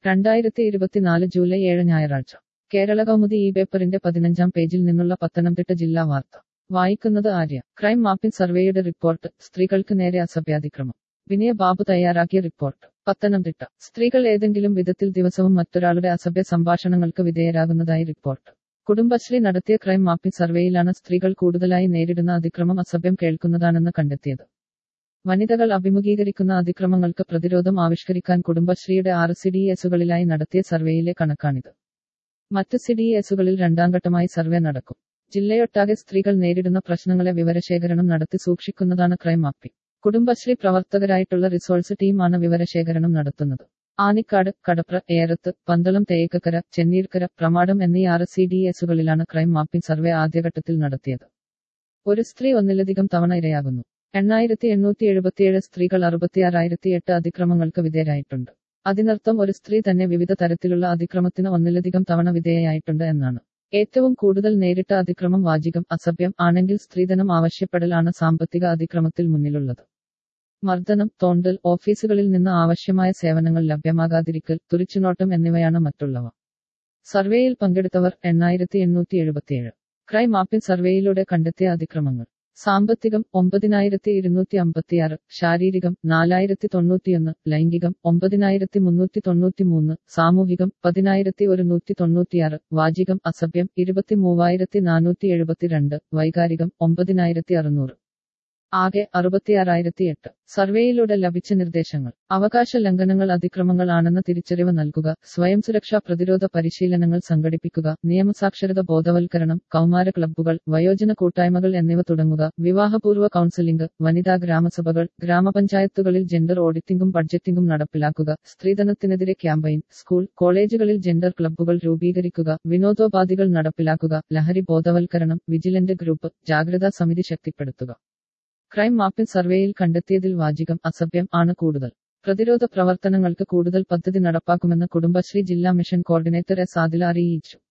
രണ്ടായിരത്തി ഇരുപത്തിനാല് ജൂലൈ ഏഴ് ഞായറാഴ്ച കേരള കൗമുദി ഈ പേപ്പറിന്റെ പതിനഞ്ചാം പേജിൽ നിന്നുള്ള പത്തനംതിട്ട ജില്ലാ വാർത്ത വായിക്കുന്നത് ആര്യ ക്രൈം മാപ്പിംഗ് സർവേയുടെ റിപ്പോർട്ട് സ്ത്രീകൾക്ക് നേരെ അസഭ്യാതിക്രമം വിനയ ബാബു തയ്യാറാക്കിയ റിപ്പോർട്ട് പത്തനംതിട്ട സ്ത്രീകൾ ഏതെങ്കിലും വിധത്തിൽ ദിവസവും മറ്റൊരാളുടെ അസഭ്യ സംഭാഷണങ്ങൾക്ക് വിധേയരാകുന്നതായി റിപ്പോർട്ട് കുടുംബശ്രീ നടത്തിയ ക്രൈം മാപ്പിംഗ് സർവേയിലാണ് സ്ത്രീകൾ കൂടുതലായി നേരിടുന്ന അതിക്രമം അസഭ്യം കേൾക്കുന്നതാണെന്ന് കണ്ടെത്തിയത് വനിതകൾ അഭിമുഖീകരിക്കുന്ന അതിക്രമങ്ങൾക്ക് പ്രതിരോധം ആവിഷ്കരിക്കാൻ കുടുംബശ്രീയുടെ ആറ് സി ഡി എസുകളിലായി നടത്തിയ സർവേയിലെ കണക്കാണിത് മറ്റ് സി ഡി എസുകളിൽ രണ്ടാംഘട്ടമായി സർവേ നടക്കും ജില്ലയൊട്ടാകെ സ്ത്രീകൾ നേരിടുന്ന പ്രശ്നങ്ങളെ വിവരശേഖരണം നടത്തി സൂക്ഷിക്കുന്നതാണ് ക്രൈം മാപ്പിംഗ് കുടുംബശ്രീ പ്രവർത്തകരായിട്ടുള്ള റിസോഴ്സ് ടീമാണ് വിവരശേഖരണം നടത്തുന്നത് ആനിക്കാട് കടപ്ര ഏറത്ത് പന്തളം തേക്കക്കര ചെന്നീർക്കര പ്രമാടം എന്നീ ആറ് സി ഡി എസുകളിലാണ് ക്രൈം മാപ്പിംഗ് സർവേ ആദ്യഘട്ടത്തിൽ നടത്തിയത് ഒരു സ്ത്രീ ഒന്നിലധികം തവണ ഇരയാകുന്നു എണ്ണായിരത്തി എണ്ണൂറ്റി എഴുപത്തിയേഴ് സ്ത്രീകൾ അറുപത്തിയാറായിരത്തി എട്ട് അതിക്രമങ്ങൾക്ക് വിധേയരായിട്ടുണ്ട് അതിനർത്ഥം ഒരു സ്ത്രീ തന്നെ വിവിധ തരത്തിലുള്ള അതിക്രമത്തിന് ഒന്നിലധികം തവണ വിധേയയായിട്ടുണ്ട് എന്നാണ് ഏറ്റവും കൂടുതൽ നേരിട്ട അതിക്രമം വാചികം അസഭ്യം ആണെങ്കിൽ സ്ത്രീധനം ആവശ്യപ്പെടലാണ് സാമ്പത്തിക അതിക്രമത്തിൽ മുന്നിലുള്ളത് മർദ്ദനം തോണ്ടൽ ഓഫീസുകളിൽ നിന്ന് ആവശ്യമായ സേവനങ്ങൾ ലഭ്യമാകാതിരിക്കൽ തുറിച്ചുനോട്ടം എന്നിവയാണ് മറ്റുള്ളവ സർവേയിൽ പങ്കെടുത്തവർ എണ്ണായിരത്തി എണ്ണൂറ്റി എഴുപത്തിയേഴ് ക്രൈം മാപ്പിംഗ് സർവേയിലൂടെ കണ്ടെത്തിയ അതിക്രമങ്ങൾ സാമ്പത്തികം ഒമ്പതിനായിരത്തി ഇരുന്നൂറ്റി അമ്പത്തിയാറ് ശാരീരികം നാലായിരത്തി തൊണ്ണൂറ്റിയൊന്ന് ലൈംഗികം ഒമ്പതിനായിരത്തി മുന്നൂറ്റി തൊണ്ണൂറ്റി മൂന്ന് സാമൂഹികം പതിനായിരത്തി ഒരുന്നൂറ്റി തൊണ്ണൂറ്റിയാറ് വാചികം അസഭ്യം ഇരുപത്തി മൂവായിരത്തി നാനൂറ്റി എഴുപത്തിരണ്ട് വൈകാരികം ഒമ്പതിനായിരത്തി അറുന്നൂറ് ആകെ അറുപത്തിയാറായിരത്തി എട്ട് സർവേയിലൂടെ ലഭിച്ച നിർദ്ദേശങ്ങൾ അവകാശ ലംഘനങ്ങൾ അതിക്രമങ്ങൾ ആണെന്ന തിരിച്ചറിവ് നൽകുക സ്വയം സുരക്ഷാ പ്രതിരോധ പരിശീലനങ്ങൾ സംഘടിപ്പിക്കുക നിയമസാക്ഷരത ബോധവൽക്കരണം കൗമാര ക്ലബ്ബുകൾ വയോജന കൂട്ടായ്മകൾ എന്നിവ തുടങ്ങുക വിവാഹപൂർവ്വ കൗൺസിലിംഗ് വനിതാ ഗ്രാമസഭകൾ ഗ്രാമപഞ്ചായത്തുകളിൽ ജെൻഡർ ഓഡിറ്റിംഗും ബഡ്ജറ്റിംഗും നടപ്പിലാക്കുക സ്ത്രീധനത്തിനെതിരെ ക്യാമ്പയിൻ സ്കൂൾ കോളേജുകളിൽ ജെൻഡർ ക്ലബ്ബുകൾ രൂപീകരിക്കുക വിനോദോപാധികൾ നടപ്പിലാക്കുക ലഹരി ബോധവൽക്കരണം വിജിലന്റ് ഗ്രൂപ്പ് ജാഗ്രതാ സമിതി ശക്തിപ്പെടുത്തുക ക്രൈം മാപ്പിംഗ് സർവേയിൽ കണ്ടെത്തിയതിൽ വാചികം അസഭ്യം ആണ് കൂടുതൽ പ്രതിരോധ പ്രവർത്തനങ്ങൾക്ക് കൂടുതൽ പദ്ധതി നടപ്പാക്കുമെന്ന് കുടുംബശ്രീ ജില്ലാ മിഷൻ കോർഡിനേറ്റർ എസ് ആദില അറിയിച്ചു